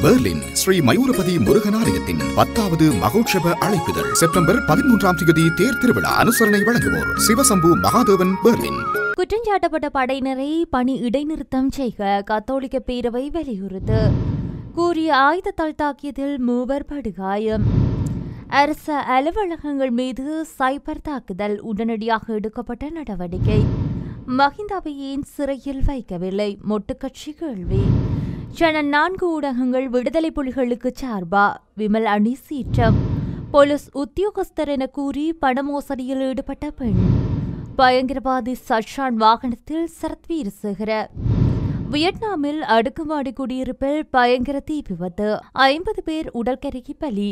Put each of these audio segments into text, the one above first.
Berlin Sri Mayurapathy Murugan ஆலயத்தின் பத்தாவது மகோற்சவ அழைப்புதல் September பதிமூன்றாம் தேதி தேர் திருவிழா அனுசரணை வழங்குவோர் சிவசம்பு மகாதேவன் பெர்லின் குற்றஞ்சாட்டப்பட்ட படையினரை பணி இடைநிறுத்தம் செய்க கத்தோலிக்க பேரவை வலியுறுத்து கூறிய ஆயுதத்தால் தாக்கியதில் மூவர் படுகாயம் அரச அலுவலகங்கள் மீது சைபர் தாக்குதல் உடனடியாக எடுக்கப்பட்ட நடவடிக்கை மஹிந்தாவை ஏன் சிறையில் வைக்கவில்லை மொட்டுக்கட்சி கேள்வி சேனல் நான்கு ஊடகங்கள் விடுதலை புலிகளுக்கு சார்பா விமல் அணி சீற்றம் போலீஸ் உத்தியோகஸ்தர் என கூறி பண மோசடியில் ஈடுபட்ட பெண் பயங்கரவாதி சஷான் வாகனத்தில் சரத் வீரசேகர வியட்நாமில் அடுக்குமாடி குடியிருப்பில் பயங்கர தீ விபத்து ஐம்பது பேர் உடற்கருகி பலி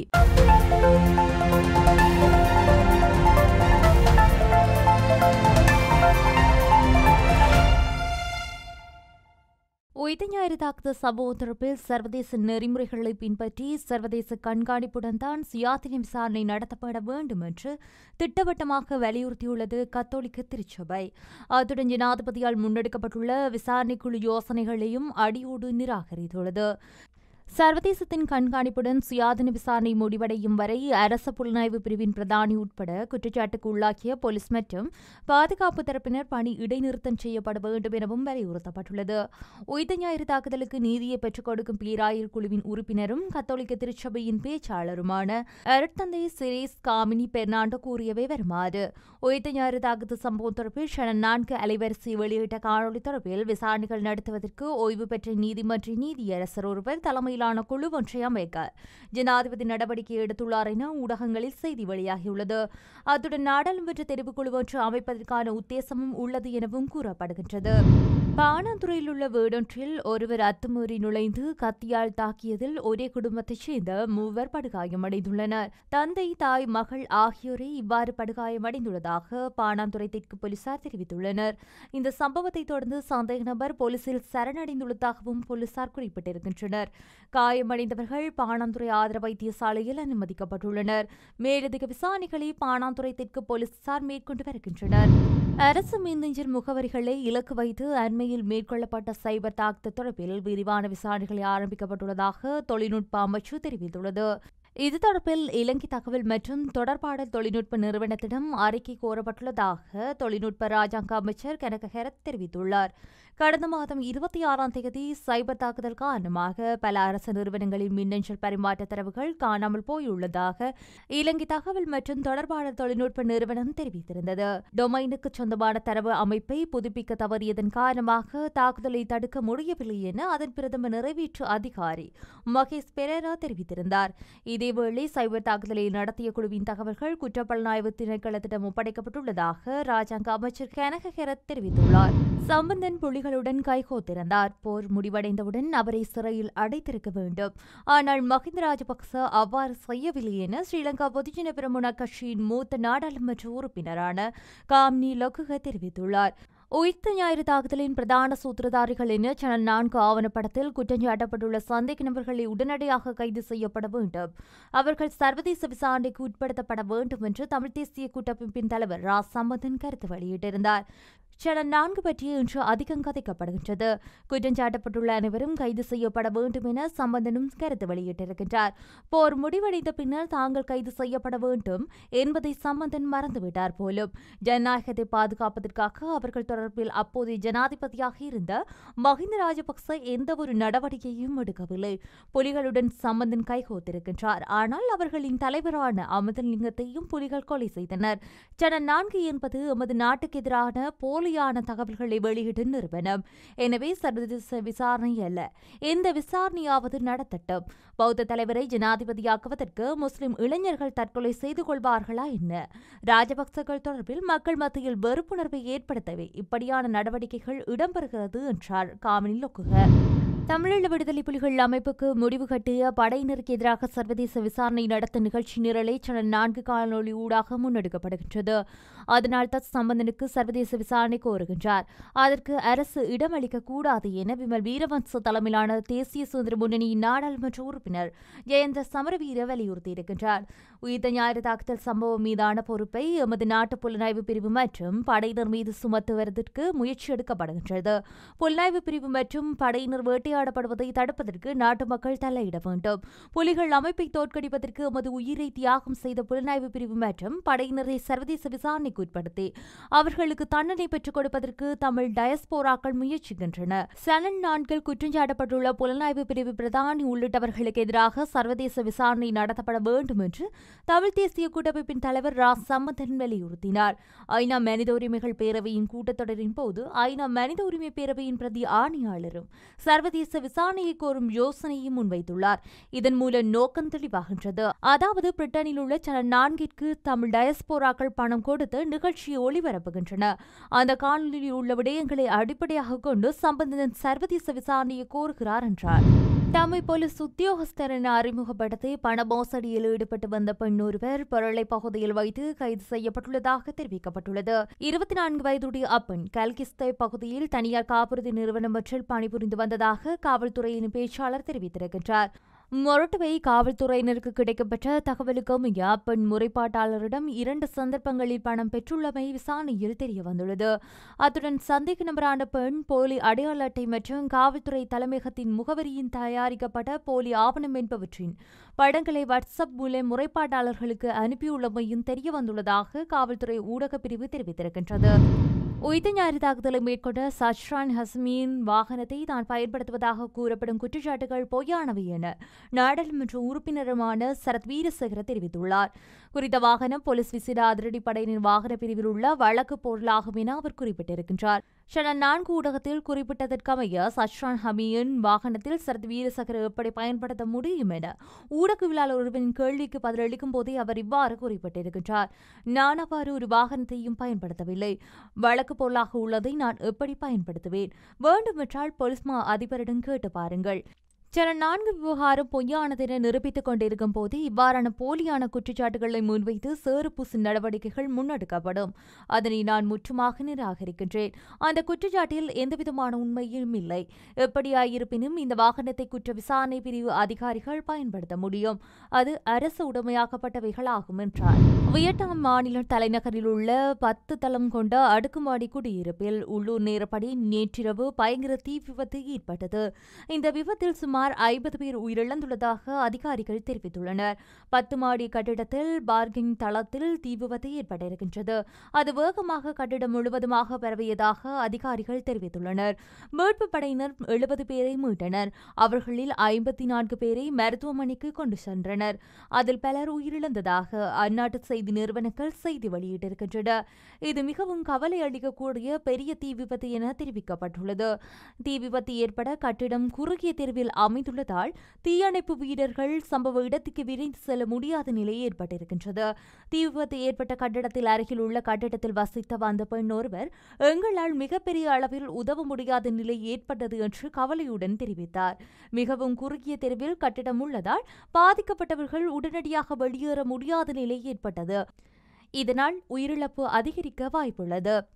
உயிர் ஞாயிறு தாக்குதல் சம்பவம் தொடர்பில் சர்வதேச நெறிமுறைகளை பின்பற்றி சர்வதேச கண்காணிப்புடன் தான் சுயாதீன விசாரணை நடத்தப்பட வேண்டும் என்று திட்டவட்டமாக வலியுறுத்தியுள்ளது கத்தோலிக்க திருச்சபை அத்துடன் ஜனாதிபதியால் முன்னெடுக்கப்பட்டுள்ள விசாரணைக்குழு யோசனைகளையும் அடியோடு நிராகரித்துள்ளது சர்வதேசத்தின் கண்காணிப்புடன் சுயாதீன விசாரணை முடிவடையும் வரை அரச புலனாய்வு பிரிவின் பிரதானி உட்பட குற்றச்சாட்டுக்கு உள்ளாக்கிய போலீஸ் மற்றும் பாதுகாப்பு தரப்பினர் பணி இடைநிறுத்தம் செய்யப்பட வேண்டும் எனவும் வலியுறுத்தப்பட்டுள்ளது உயிர் ஞாயிறு தாக்குதலுக்கு நீதியை பெற்றுக் கொடுக்கும் பேராயர் குழுவின் உறுப்பினரும் கத்தோலிக்க திருச்சபையின் பேச்சாளருமான அருட்தந்தை சிரேஸ் காமினி பெர்னாண்டோ கூறியவை வருமாறு உயிர் ஞாயிறு தாக்குதல் சம்பவம் தொடர்பில் சன நான்கு அலைவரிசை வெளியிட்ட காணொலி தொடர்பில் விசாரணைகள் நடத்துவதற்கு ஓய்வு பெற்ற நீதிமன்ற நீதியரசர் ஒருவர் தலைமையிலான குழு ஒன்றை அமைக்க ஜனாதிபதி நடவடிக்கை எடுத்துள்ளார் என ஊடகங்களில் செய்தி வெளியாகியுள்ளது அத்துடன் நாடாளுமன்ற தெரிவுக்குழு ஒன்று அமைப்பதற்கான உத்தேசமும் உள்ளது எனவும் கூறப்படுகின்றது பாணாந்துறையில் உள்ள வீடொன்றில் ஒருவர் அத்துமீறி நுழைந்து கத்தியால் தாக்கியதில் ஒரே குடும்பத்தைச் சேர்ந்த மூவர் படுகாயமடைந்துள்ளனர் தந்தை தாய் மகள் ஆகியோரை இவ்வாறு படுகாயமடைந்துள்ளதாக பாணாந்துறை தெற்கு போலீசார் தெரிவித்துள்ளனர் இந்த சம்பவத்தை தொடர்ந்து சந்தேக நபர் போலீசில் சரணடைந்துள்ளதாகவும் போலீசார் குறிப்பிட்டிருக்கின்றனர் காயமடைந்தவர்கள் பாணாந்துறை ஆதர வைத்தியசாலையில் அனுமதிக்கப்பட்டுள்ளனர் மேலதிக விசாரணைகளை பாணாந்துறை தெற்கு போலீசார் மேற்கொண்டு வருகின்றனர் அரசு மின்னஞ்சல் முகவரிகளை இலக்கு வைத்து அண்மையில் மேற்கொள்ளப்பட்ட சைபர் தாக்குதல் தொடர்பில் விரிவான விசாரணைகளை ஆரம்பிக்கப்பட்டுள்ளதாக தொழில்நுட்ப அமைச்சு தெரிவித்துள்ளது இது தொடர்பில் இலங்கை தகவல் மற்றும் தொடர்பாடல் தொழில்நுட்ப நிறுவனத்திடம் அறிக்கை கோரப்பட்டுள்ளதாக தொழில்நுட்ப ராஜாங்க அமைச்சர் கனக ஹெரத் தெரிவித்துள்ளார் கடந்த மாதம் இருபத்தி ஆறாம் தேதி சைபர் தாக்குதல் காரணமாக பல அரசு நிறுவனங்களின் மின்னஞ்சல் பரிமாற்ற தரவுகள் காணாமல் போயுள்ளதாக இலங்கை தகவல் மற்றும் தொடர்பாடல் தொழில்நுட்ப நிறுவனம் தெரிவித்திருந்தது டொமைனுக்கு சொந்தமான தரவு அமைப்பை புதுப்பிக்க தவறியதன் காரணமாக தாக்குதலை தடுக்க முடியவில்லை என அதன் பிரதம நிறைவேற்று அதிகாரி மகேஷ் பெரேரா தெரிவித்திருந்தார் இதேவேளை சைபர் தாக்குதலை நடத்திய குழுவின் தகவல்கள் குற்றப்புலனாய்வு திணைக்களத்திடம் ஒப்படைக்கப்பட்டுள்ளதாக ராஜாங்க அமைச்சர் கனக ஹெரத் தெரிவித்துள்ளார் சம்பந்தன் புலிகளுடன் கைகோத்திருந்தார் போர் முடிவடைந்தவுடன் அவரை சிறையில் அடைத்திருக்க வேண்டும் ஆனால் மஹிந்த ராஜபக்ச அவ்வாறு செய்யவில்லை என ஸ்ரீலங்கா பொதுஜன பிரமுன கட்சியின் மூத்த நாடாளுமன்ற உறுப்பினரான காம்னி லகுக தெரிவித்துள்ளார் உயிர்த்த ஞாயிறு தாக்குதலின் பிரதான சூத்திரதாரிகள் என சேனல் நான்கு ஆவணப்படத்தில் குற்றஞ்சாட்டப்பட்டுள்ள சந்தேக நபர்களை உடனடியாக கைது செய்யப்பட வேண்டும் அவர்கள் சர்வதேச விசாரணைக்கு உட்படுத்தப்பட வேண்டும் என்று தமிழ் தேசிய கூட்டமைப்பின் தலைவர் ரா சம்பந்தன் கருத்து வெளியிட்டிருந்தார் சேனல் நான்கு பற்றி இன்று அதிகம் கதைக்கப்படுகின்றது குற்றஞ்சாட்டப்பட்டுள்ள அனைவரும் கைது செய்யப்பட வேண்டும் என சம்பந்தனும் கருத்து வெளியிட்டிருக்கின்றார் போர் முடிவடைந்த பின்னர் தாங்கள் கைது செய்யப்பட வேண்டும் என்பதை சம்பந்தன் மறந்துவிட்டார் போலும் ஜனநாயகத்தை பாதுகாப்பதற்காக அவர்கள் தொடர்பில் அப்போதைய ஜனாதிபதியாக இருந்த மஹிந்த ராஜபக்ச எந்த ஒரு நடவடிக்கையும் எடுக்கவில்லை புலிகளுடன் சம்பந்தன் கைகோத்திருக்கின்றார் ஆனால் அவர்களின் தலைவரான அமிர்தலிங்கத்தையும் புலிகள் கொலை செய்தனர் சேனல் நான்கு என்பது எமது நாட்டுக்கு எதிரான போலியான தகவல்களை வெளியிடும் நிறுவனம் எனவே சர்வதேச விசாரணை அல்ல எந்த விசாரணையாவது நடத்தட்டும் பௌத்த தலைவரை ஜனாதிபதியாக்குவதற்கு முஸ்லிம் இளைஞர்கள் தற்கொலை செய்து கொள்வார்களா என்ன ராஜபக்சர்கள் தொடர்பில் மக்கள் மத்தியில் வெறுப்புணர்வை ஏற்படுத்தவே இப்படியான நடவடிக்கைகள் இடம்பெறுகிறது என்றார் காமினி லொக்குக தமிழீழ விடுதலை புலிகள் அமைப்புக்கு முடிவு கட்டிய படையினருக்கு எதிராக சர்வதேச விசாரணை நடத்த நிகழ்ச்சி நிரலை சேனல் நான்கு காணொலி ஊடாக முன்னெடுக்கப்படுகின்றது அதனால் தத் சம்பந்தனுக்கு சர்வதேச விசாரணை கோருகின்றார் அதற்கு அரசு இடமளிக்க கூடாது என விமல் வீரவன்ச தலைமையிலான தேசிய சுதந்திர முன்னணியின் நாடாளுமன்ற உறுப்பினர் ஜெயந்த சமரவீர வலியுறுத்தியிருக்கின்றார் உயிர்த்த ஞாயிறு தாக்குதல் சம்பவம் மீதான பொறுப்பை எமது நாட்டு புலனாய்வு பிரிவு மற்றும் படையினர் மீது சுமத்துவதற்கு முயற்சி எடுக்கப்படுகின்றது புலனாய்வு பிரிவு மற்றும் படையினர் வேட்டையாடப்படுவதை தடுப்பதற்கு நாட்டு மக்கள் தலையிட வேண்டும் புலிகள் அமைப்பை தோற்கடிப்பதற்கு எமது உயிரை தியாகம் செய்த புலனாய்வு பிரிவு மற்றும் படையினரை சர்வதேச விசாரணைக்கு உட்படுத்தி அவர்களுக்கு தண்டனை பெற்றுக் கொடுப்பதற்கு தமிழ் டயஸ்போராக்கள் முயற்சிக்கின்றன சனன் நான்கில் குற்றஞ்சாட்டப்பட்டுள்ள புலனாய்வு பிரிவு பிரதானி உள்ளிட்டவர்களுக்கு எதிராக சர்வதேச விசாரணை நடத்தப்பட வேண்டும் என்று தமிழ் தேசிய கூட்டமைப்பின் தலைவர் ரா சம்பந்தன் வலியுறுத்தினார் ஐநா மனித உரிமைகள் பேரவையின் கூட்டத்தொடரின் போது ஐநா மனித உரிமை பேரவையின் பிரதி ஆணையாளரும் சர்வதேச விசாரணையை கோரும் யோசனையை முன்வைத்துள்ளார் இதன் மூலம் நோக்கம் தெளிவாகின்றது அதாவது பிரிட்டனில் உள்ள சேனல் நான்கிற்கு தமிழ் டயஸ்போராக்கள் பணம் கொடுத்து நிகழ்ச்சியை ஒளிபரப்புகின்றன அந்த காணொலியில் உள்ள விடயங்களை அடிப்படையாக கொண்டு சம்பந்தன் சர்வதேச விசாரணையை கோருகிறார் என்றார் தம்மை போலீஸ் உத்தியோகஸ்தர் என அறிமுகப்படுத்தி பண மோசடியில் ஈடுபட்டு வந்த பெண் ஒருவர் பொருளை பகுதியில் வைத்து கைது செய்யப்பட்டுள்ளதாக தெரிவிக்கப்பட்டுள்ளது இருபத்தி நான்கு வயதுடைய அப்பெண் கல்கிஸ்தை பகுதியில் தனியார் காப்புறுதி நிறுவனம் ஒன்றில் பணிபுரிந்து வந்ததாக காவல்துறையின் பேச்சாளர் தெரிவித்திருக்கின்றார் மொரட்டுவை காவல்துறையினருக்கு கிடைக்கப்பெற்ற தகவலுக்கு அமைய அப்பெண் முறைப்பாட்டாளரிடம் இரண்டு சந்தர்ப்பங்களில் பணம் பெற்றுள்ளமை விசாரணையில் தெரியவந்துள்ளது அத்துடன் சந்தேக நபரான பெண் போலி அடையாள அட்டை மற்றும் காவல்துறை தலைமையகத்தின் முகவரியின் தயாரிக்கப்பட்ட போலி ஆவணம் என்பவற்றின் படங்களை வாட்ஸ்அப் மூலம் முறைப்பாட்டாளர்களுக்கு அனுப்பியுள்ளமையும் தெரியவந்துள்ளதாக காவல்துறை ஊடகப் பிரிவு தெரிவித்திருக்கின்றது உயிர்த்த ஞாயிறு தாக்குதலை மேற்கொண்ட சச்ரான் ஹஸ்மியின் வாகனத்தை தான் பயன்படுத்துவதாக கூறப்படும் குற்றச்சாட்டுகள் பொய்யானவை என நாடாளுமன்ற உறுப்பினருமான சரத் வீரசேகர தெரிவித்துள்ளார் குறித்த வாகனம் போலீஸ் விசிட அதிரடிப்படையினர் வாகன பிரிவில் உள்ள வழக்கு பொருளாகும் என அவர் குறிப்பிட்டிருக்கின்றார் சேனல் நான்கு ஊடகத்தில் குறிப்பிட்டதற்கமைய சச்ரான் ஹமியின் வாகனத்தில் சரத் வீரசேகர எப்படி பயன்படுத்த முடியும் என ஊடகவியலாளர் ஒருவரின் கேள்விக்கு பதிலளிக்கும் போதே அவர் இவ்வாறு குறிப்பிட்டிருக்கின்றார் நான் அவ்வாறு ஒரு வாகனத்தையும் பயன்படுத்தவில்லை வழக்கு பொருளாக உள்ளதை நான் எப்படி பயன்படுத்துவேன் வேண்டுமென்றால் போலீஸ் மா அதிபரிடம் கேட்டு பாருங்கள் சேனல் நான்கு விவகாரம் பொய்யானதென நிரூபித்துக் கொண்டிருக்கும் போது இவ்வாறான போலியான குற்றச்சாட்டுகளை முன்வைத்து சேறுபூசும் நடவடிக்கைகள் முன்னெடுக்கப்படும் அதனை நான் முற்றுமாக நிராகரிக்கின்றேன் அந்த குற்றச்சாட்டில் எந்தவிதமான உண்மையும் இல்லை எப்படியாயிருப்பினும் இந்த வாகனத்தை குற்ற விசாரணை பிரிவு அதிகாரிகள் பயன்படுத்த முடியும் அது அரசு உடைமையாக்கப்பட்டவைகளாகும் என்றார் வியட்நாம் மாநில தலைநகரில் உள்ள பத்து தளம் கொண்ட அடுக்குமாடி குடியிருப்பில் உள்ளூர் நேரப்படி நேற்றிரவு பயங்கர தீ விபத்து ஏற்பட்டது இந்த விபத்தில் சுமார் ஐம்பது பேர் உயிரிழந்துள்ளதாக அதிகாரிகள் தெரிவித்துள்ளனர் பத்து மாடி கட்டிடத்தில் பார்கிங் தளத்தில் தீ விபத்து ஏற்பட்டிருக்கின்றது அது வேகமாக கட்டிடம் முழுவதுமாக பரவியதாக அதிகாரிகள் தெரிவித்துள்ளனர் மீட்புப் படையினர் எழுபது பேரை மீட்டனர் அவர்களில் ஐம்பத்தி நான்கு பேரை மருத்துவமனைக்கு கொண்டு சென்றனர் அதில் பலர் உயிரிழந்ததாக அந்நாட்டு செய்தி நிறுவனங்கள் செய்தி வெளியிட்டிருக்கின்றன இது மிகவும் கவலை அளிக்கக்கூடிய பெரிய தீ விபத்து என தெரிவிக்கப்பட்டுள்ளது தீ விபத்து ஏற்பட கட்டிடம் குறுகிய தெருவில் அமைந்துள்ளதால் தீயணைப்பு வீரர்கள் சம்பவ இடத்துக்கு விரைந்து செல்ல முடியாத நிலை ஏற்பட்டிருக்கின்றது தீ விபத்து ஏற்பட்ட கட்டிடத்தில் அருகில் உள்ள கட்டிடத்தில் வசித்த வந்த பெண் ஒருவர் எங்களால் மிகப்பெரிய அளவில் உதவ முடியாத நிலை ஏற்பட்டது என்று கவலையுடன் தெரிவித்தார் மிகவும் குறுகிய தெருவில் கட்டிடம் உள்ளதால் பாதிக்கப்பட்டவர்கள் உடனடியாக வெளியேற முடியாத நிலை ஏற்பட்டது இதனால் உயிரிழப்பு அதிகரிக்க வாய்ப்புள்ளது